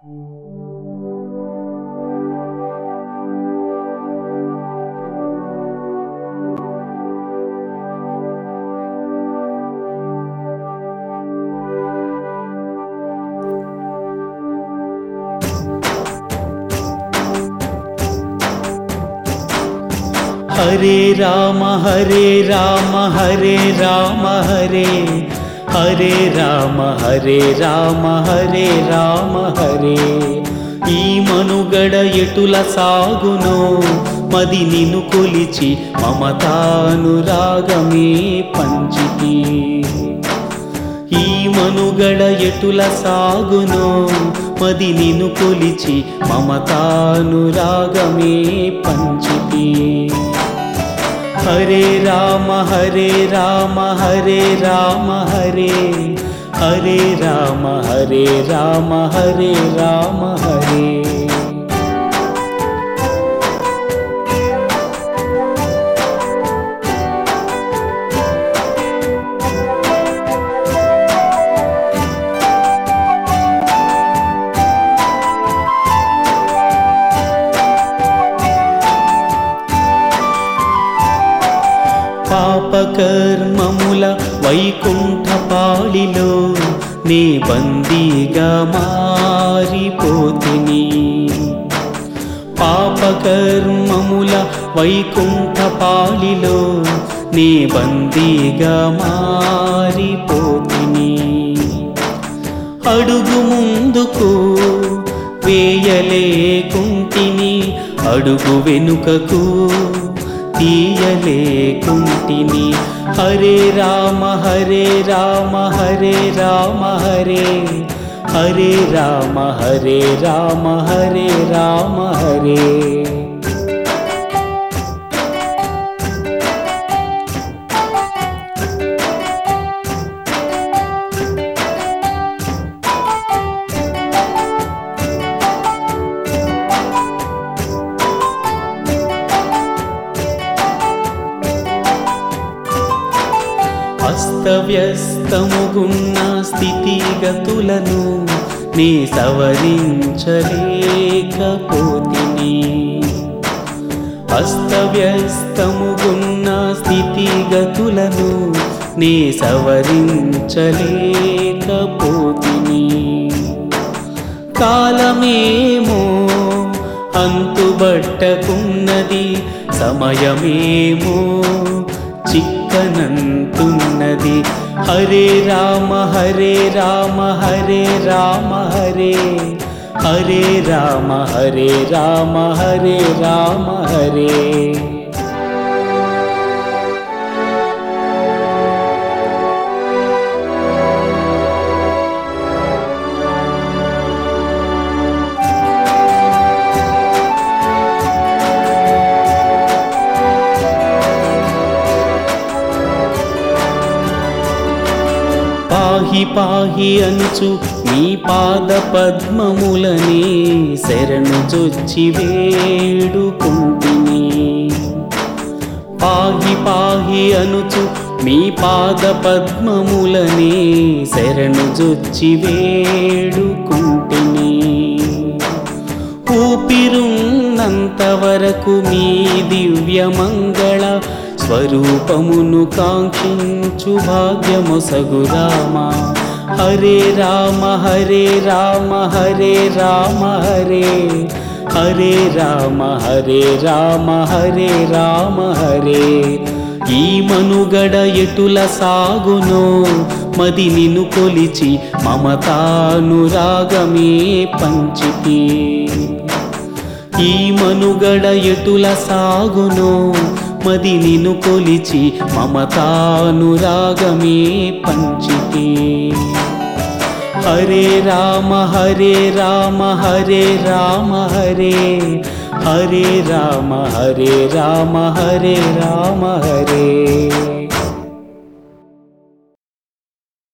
హరే రామ హరే రామ హరే రామ హరే హరే రామ హరే రామ హరే రామ హరే ఈ మనుగడ ఎటుల సాగునో మది నిన్ను కొలిచి మమతానురాగమే పంచితి ఈ మనుగడ ఎటుల సాగునో మది నిన్ను కొలిచి మమతానురాగమే పంచితి హరే రామ హరే రామ హరే రామ హరే హరే రామ హరే రామ హరే రామ హరే పాపకర్మముల వైకుంఠ పాళిలో నే బందీగా మారిపోతిని పాపకర్మముల వైకుంఠ పాళిలో నే బందీగా మారిపోతిని అడుగు ముందుకు వేయలేకుంటిని అడుగు వెనుకకు తీయలేకుంటిని హరే రామ హరే రామ హరే రామ హరే హరే రామ హరే రామ హరే రామ హరే అస్తవ్యస్తముగున్న స్థితిగతులను నీ సవరించలేకపోతిని అస్తవ్యస్తముగున్న స్థితిగతులను నీ సవరించలేకపోతిని కాలమేమో అంతుబట్టకున్నది సమయమేమో చిక్కనంతున్నది హరే రామ హరే రామ హరే రామ హరే హరే రామ హరే రామ హరే రామ హరే పాహి పాహి అనుచు నీ పాద పద్మములని శరణు జొచ్చి వేడుకుంటిని పాహి పాహి అనుచు మీ పాద పద్మములని శరణు జొచ్చి వేడుకుంటిని ఊపిరున్నంత వరకు మీ దివ్య మంగళ స్వరూపమును కాంక్షించు భాగ్యమొసగు రామ హరే రామ హరే రామ హరే రామ హరే హరే రామ హరే రామ హరే రామ హరే ఈ మనుగడ ఎటుల సాగునో మది నిన్ను కొలిచి మమతానురాగమే పంచితి ఈ మనుగడ ఎటుల సాగునో మది నిన్ను కొలిచి మమతానురాగమే పంచితి హరే రామ హరే రామ హరే రామ హరే హరే రామ హరే రామ హరే రామ హరే